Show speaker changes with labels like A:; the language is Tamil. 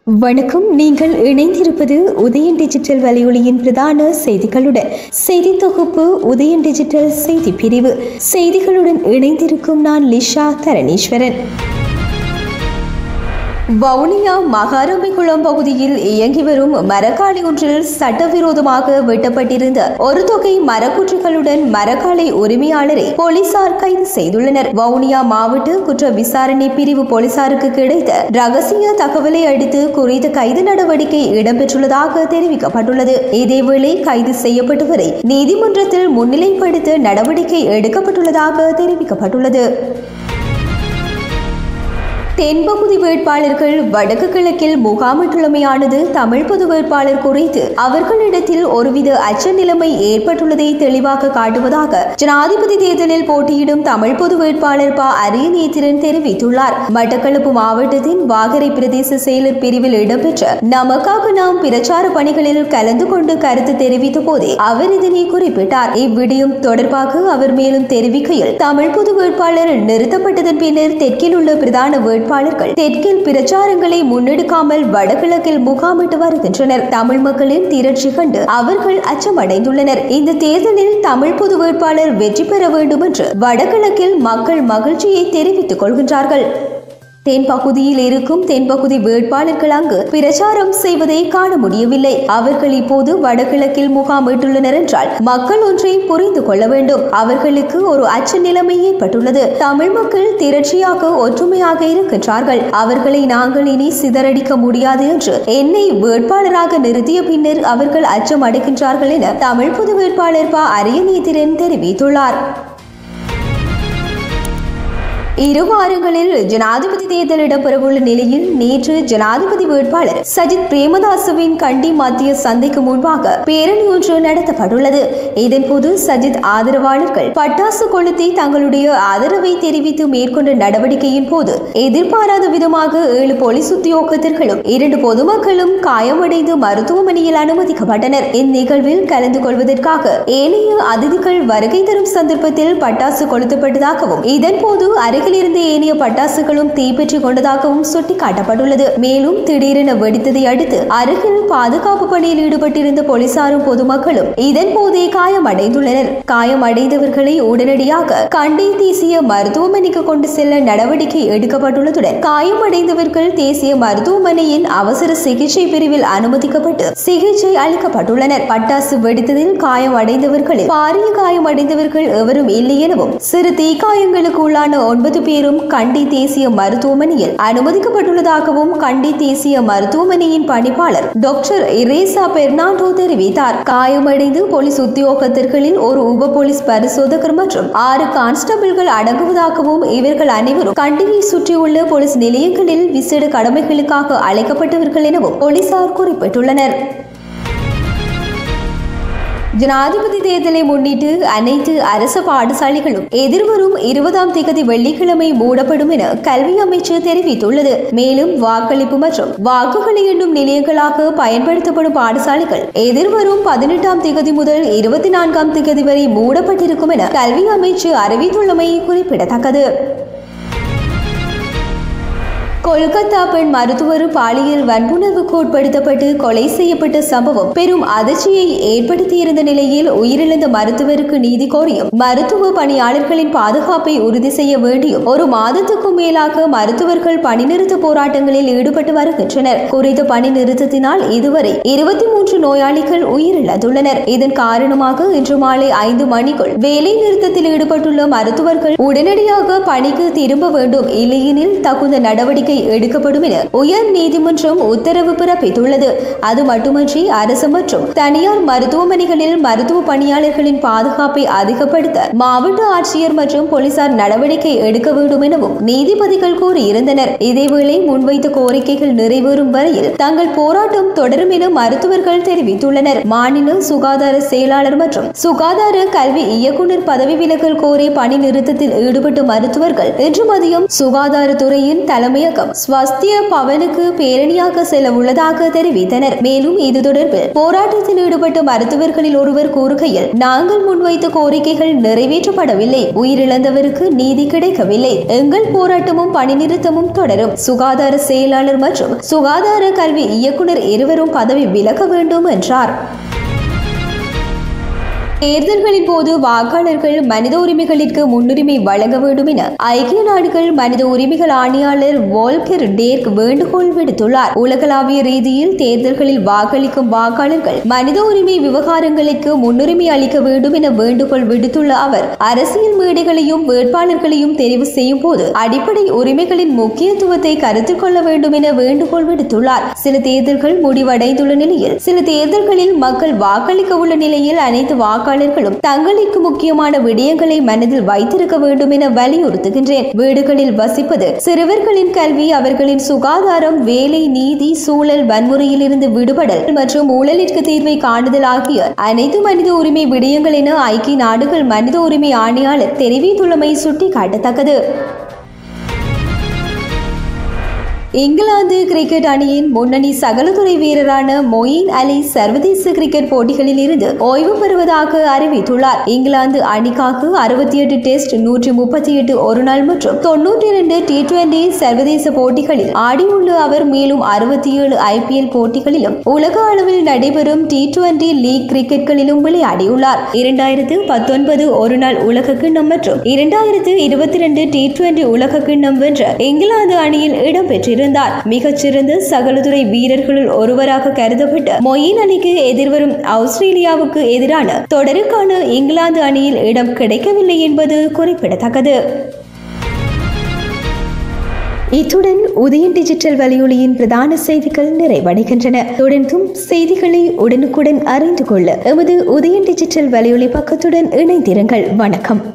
A: வணக்கம் நீங்கள் இணைந்திருப்பது உதயன் டிஜிட்டல் வலையொலியின் பிரதான செய்திகளுடன் செய்தி தொகுப்பு உதயன் டிஜிட்டல் செய்தி பிரிவு செய்திகளுடன் இணைந்திருக்கும் நான் லிஷா தரணீஸ்வரன் வவுனியா மகாரம்பிக்குளம் பகுதியில் இயங்கி வரும் மரக்காலை ஒன்றில் சட்டவிரோதமாக வெட்டப்பட்டிருந்த ஒரு தொகை மரக்குற்றுகளுடன் மரக்காலை உரிமையாளரை போலீசார் கைது செய்துள்ளனர் வவுனியா மாவட்ட குற்ற விசாரணை பிரிவு போலீசாருக்கு கிடைத்த ரகசிய தகவலை அடுத்து குறித்த கைது நடவடிக்கை இடம்பெற்றுள்ளதாக தெரிவிக்கப்பட்டுள்ளது இதேவேளை கைது செய்யப்பட்டவரை நீதிமன்றத்தில் முன்னிலைப்படுத்த நடவடிக்கை எடுக்கப்பட்டுள்ளதாக தெரிவிக்கப்பட்டுள்ளது தென்பகுதி வேட்பாளர்கள் வடக்கு கிழக்கில் முகாமிட்டுள்ளமையானது தமிழ் பொது வேட்பாளர் குறித்து அவர்களிடத்தில் ஒருவித அச்ச நிலைமை ஏற்பட்டுள்ளதை தெளிவாக காட்டுவதாக ஜனாதிபதி தேர்தலில் போட்டியிடும் தமிழ் பொது வேட்பாளர் ப அரியநேத்திரன் தெரிவித்துள்ளார் மட்டக்களப்பு மாவட்டத்தின் வாகரை பிரதேச செயலர் பிரிவில் இடம்பெற்ற நமக்காக நாம் பிரச்சார பணிகளில் கலந்து கொண்டு கருத்து தெரிவித்த போதே அவர் இதனை குறிப்பிட்டார் இவ்விடயம் தொடர்பாக அவர் மேலும் தெரிவிக்கையில் தமிழ் பொது வேட்பாளர் நிறுத்தப்பட்டதன் பின்னர் தெற்கில் உள்ள பிரதான வேட்பாளர் வேட்பாளர்கள் தெற்கில் பிரச்சாரங்களை முன்னெடுக்காமல் வடகிழக்கில் முகாமிட்டு வருகின்றனர் தமிழ் மக்களின் திரட்சி கண்டு அவர்கள் அச்சமடைந்துள்ளனர் இந்த தேர்தலில் தமிழ் பொது வேட்பாளர் வெற்றி பெற வேண்டும் என்று வடகிழக்கில் மக்கள் மகிழ்ச்சியை தெரிவித்துக் கொள்கின்றார்கள் தென்பகுதியில் இருக்கும் தென்பகுதி வேட்பாளர்கள் அங்கு பிரச்சாரம் செய்வதை காண முடியவில்லை அவர்கள் இப்போது வடகிழக்கில் முகாமிட்டுள்ளனர் என்றால் மக்கள் ஒன்றை புரிந்து கொள்ள வேண்டும் அவர்களுக்கு ஒரு அச்ச நிலைமை ஏற்பட்டுள்ளது தமிழ் மக்கள் திரட்சியாக ஒற்றுமையாக இருக்கின்றார்கள் அவர்களை நாங்கள் இனி சிதறடிக்க முடியாது என்று என்னை வேட்பாளராக நிறுத்திய பின்னர் அவர்கள் அச்சம் அடைகின்றார்கள் என தமிழ் பொது வேட்பாளர் ப அரியநீதிரன் தெரிவித்துள்ளார் இரு வாரங்களில் ஜனாதிபதி தேர்தல் இடம்பெறவுள்ள நிலையில் நேற்று ஜனாதிபதி வேட்பாளர் சஜித் பிரேமதாசவின் கண்டி மத்திய சந்தைக்கு முன்பாக பேரணி ஒன்று நடத்தப்பட்டுள்ளது இதன்போது சஜித் ஆதரவாளர்கள் பட்டாசு கொளுத்தி தங்களுடைய ஆதரவை தெரிவித்து மேற்கொண்ட நடவடிக்கையின் போது எதிர்பாராத விதமாக ஏழு போலீஸ் உத்தியோகத்தர்களும் இரண்டு பொதுமக்களும் காயமடைந்து மருத்துவமனையில் அனுமதிக்கப்பட்டனர் இந்நிகழ்வில் கலந்து கொள்வதற்காக ஏனைய அதிதிகள் வருகை தரும் சந்தர்ப்பத்தில் பட்டாசு கொளுத்தப்பட்டதாகவும் இதன்போது அருகில் அருகில் இருந்த ஏனைய பட்டாசுகளும் தீப்பற்றி கொண்டதாகவும் சுட்டிக்காட்டப்பட்டுள்ளது மேலும் திடீரென வெடித்ததை அடுத்து அருகில் பாதுகாப்பு பணியில் ஈடுபட்டிருந்த போலீசாரும் பொதுமக்களும் இதன் போதே காயமடைந்துள்ளனர் காயமடைந்தவர்களை உடனடியாக கண்டி தேசிய மருத்துவமனைக்கு கொண்டு செல்ல நடவடிக்கை எடுக்கப்பட்டுள்ளதுடன் காயமடைந்தவர்கள் தேசிய மருத்துவமனையின் அவசர சிகிச்சை பிரிவில் அனுமதிக்கப்பட்டு சிகிச்சை அளிக்கப்பட்டுள்ளனர் பட்டாசு வெடித்ததில் காயமடைந்தவர்களில் பாரிய காயமடைந்தவர்கள் எவரும் இல்லை எனவும் சிறு தீக்காயங்களுக்கு உள்ளான ஒன்பது பேரும் கண்டி தேசிய மருத்துவமனையில் அனுமதிக்கப்பட்டுள்ளதாகவும் கண்டி தேசிய மருத்துவமனையின் பணிப்பாளர் டாக்டர் இரேசா பெர்னாண்டோ தெரிவித்தார் காயமடைந்து போலீஸ் உத்தியோகத்தர்களில் ஒரு உப போலீஸ் பரிசோதகர் மற்றும் ஆறு கான்ஸ்டபிள்கள் அடங்குவதாகவும் இவர்கள் அனைவரும் கண்டியை சுற்றியுள்ள போலீஸ் நிலையங்களில் விசேட கடமைகளுக்காக அழைக்கப்பட்டவர்கள் எனவும் போலீசார் குறிப்பிட்டுள்ளனர் ஜனாதிபதி தேர்தலை முன்னிட்டு அனைத்து அரசு பாடசாலைகளும் எதிர்வரும் இருபதாம் தேதி வெள்ளிக்கிழமை மூடப்படும் என கல்வி அமைச்சு தெரிவித்துள்ளது மேலும் வாக்களிப்பு மற்றும் வாக்குகளை எண்ணும் நிலையங்களாக பயன்படுத்தப்படும் பாடசாலைகள் எதிர்வரும் பதினெட்டாம் தேதி முதல் இருபத்தி நான்காம் தேதி வரை மூடப்பட்டிருக்கும் என கல்வி அமைச்சு அறிவித்துள்ளமை குறிப்பிடத்தக்கது கொல்கத்தா பெண் மருத்துவர் பாலியல் வன்புணர்வுக்கு உட்படுத்தப்பட்டு கொலை செய்யப்பட்ட சம்பவம் பெரும் அதிர்ச்சியை ஏற்படுத்தியிருந்த நிலையில் உயிரிழந்த மருத்துவருக்கு நீதி கோரியும் மருத்துவ பணியாளர்களின் பாதுகாப்பை உறுதி செய்ய வேண்டியும் ஒரு மாதத்துக்கும் மேலாக மருத்துவர்கள் பணிநிறுத்த போராட்டங்களில் ஈடுபட்டு வருகின்றனர் குறித்த பணி நிறுத்தத்தினால் இதுவரை இருபத்தி மூன்று நோயாளிகள் உயிரிழந்துள்ளனர் இதன் காரணமாக இன்று மாலை ஐந்து மணிக்குள் வேலை நிறுத்தத்தில் ஈடுபட்டுள்ள மருத்துவர்கள் உடனடியாக பணிக்கு திரும்ப வேண்டும் இல்லையெனில் தகுந்த நடவடிக்கை நடவடிக்கை எடுக்கப்படும் என உயர் நீதிமன்றம் உத்தரவு பிறப்பித்துள்ளது அது மட்டுமன்றி அரசு மற்றும் தனியார் மருத்துவமனைகளில் மருத்துவ பணியாளர்களின் பாதுகாப்பை அதிகப்படுத்த மாவட்ட ஆட்சியர் மற்றும் போலீசார் நடவடிக்கை எடுக்க வேண்டும் எனவும் நீதிபதிகள் கூறியிருந்தனர் இதேவேளை முன்வைத்த கோரிக்கைகள் நிறைவேறும் வரையில் தங்கள் போராட்டம் தொடரும் என மருத்துவர்கள் தெரிவித்துள்ளனர் மாநில சுகாதார செயலாளர் மற்றும் சுகாதார கல்வி இயக்குநர் பதவி விலகல் கோரி பணி நிறுத்தத்தில் ஈடுபட்ட மருத்துவர்கள் இன்று மதியம் சுகாதாரத்துறையின் தலைமையக அரசாங்கம் ஸ்வஸ்திய பவனுக்கு பேரணியாக செல்ல உள்ளதாக தெரிவித்தனர் மேலும் இது தொடர்பில் போராட்டத்தில் ஈடுபட்ட மருத்துவர்களில் ஒருவர் கூறுகையில் நாங்கள் முன்வைத்த கோரிக்கைகள் நிறைவேற்றப்படவில்லை உயிரிழந்தவருக்கு நீதி கிடைக்கவில்லை எங்கள் போராட்டமும் பணி நிறுத்தமும் தொடரும் சுகாதார செயலாளர் மற்றும் சுகாதார கல்வி இயக்குனர் இருவரும் பதவி விலக வேண்டும் என்றார் தேர்தல்களின் போது வாக்காளர்கள் மனித உரிமைகளிற்கு முன்னுரிமை வழங்க வேண்டும் என ஐக்கிய நாடுகள் மனித உரிமைகள் ஆணையாளர் வோல்கர் டேர்க் வேண்டுகோள் விடுத்துள்ளார் உலகளாவிய ரீதியில் தேர்தல்களில் வாக்களிக்கும் வாக்காளர்கள் மனித உரிமை விவகாரங்களுக்கு முன்னுரிமை அளிக்க வேண்டும் என வேண்டுகோள் விடுத்துள்ள அவர் அரசியல் மேடைகளையும் வேட்பாளர்களையும் தெரிவு செய்யும் போது அடிப்படை உரிமைகளின் முக்கியத்துவத்தை கருத்தில் கொள்ள வேண்டும் என வேண்டுகோள் விடுத்துள்ளார் சில தேர்தல்கள் முடிவடைந்துள்ள நிலையில் சில தேர்தல்களில் மக்கள் வாக்களிக்க உள்ள நிலையில் அனைத்து வாக்காளர்களும் தங்களுக்கு முக்கியமான விடயங்களை மனதில் வைத்திருக்க வேண்டும் என வலியுறுத்துகின்றேன் வீடுகளில் வசிப்பது சிறுவர்களின் கல்வி அவர்களின் சுகாதாரம் வேலை நீதி சூழல் வன்முறையில் இருந்து விடுபடல் மற்றும் ஊழலிற்கு தீர்வை காணுதல் ஆகிய அனைத்து மனித உரிமை விடயங்கள் என ஐக்கிய நாடுகள் மனித உரிமை ஆணையாளர் தெரிவித்துள்ளமை சுட்டிக்காட்டத்தக்கது இங்கிலாந்து கிரிக்கெட் அணியின் முன்னணி சகலதுறை வீரரான மொயின் அலி சர்வதேச கிரிக்கெட் போட்டிகளில் இருந்து ஓய்வு பெறுவதாக அறிவித்துள்ளார் இங்கிலாந்து அணிக்காக அறுபத்தி எட்டு டெஸ்ட் நூற்றி முப்பத்தி எட்டு ஒருநாள் மற்றும் தொன்னூற்றி இரண்டு டி டுவெண்டி சர்வதேச போட்டிகளில் ஆடியுள்ள அவர் மேலும் அறுபத்தி ஏழு ஐபிஎல் போட்டிகளிலும் உலக அளவில் நடைபெறும் டி டுவெண்டி லீக் கிரிக்கெட்களிலும் விளையாடியுள்ளார் இரண்டாயிரத்து பத்தொன்பது ஒருநாள் உலக கிண்ணம் மற்றும் இரண்டாயிரத்து இருபத்தி ரெண்டு டி டுவெண்டி உலக கிண்ணம் வென்ற இங்கிலாந்து அணியில் இடம்பெற்றிருந்தார் மிகச்சிறந்த சகலதுறை வீரர்களுள் ஒருவராக கருதப்பட்ட மொயின் அணிக்கு எதிர்வரும் ஆஸ்திரேலியாவுக்கு எதிரான தொடருக்கான இங்கிலாந்து அணியில் இடம் கிடைக்கவில்லை என்பது குறிப்பிடத்தக்கது இத்துடன் உதயன் டிஜிட்டல் வலையொலியின் பிரதான செய்திகள் நிறைவடைகின்றன தொடர்ந்தும் செய்திகளை உடனுக்குடன் அறிந்து கொள்ள எமது உதயன் டிஜிட்டல் வலையொலி பக்கத்துடன் இணைந்திருங்கள் வணக்கம்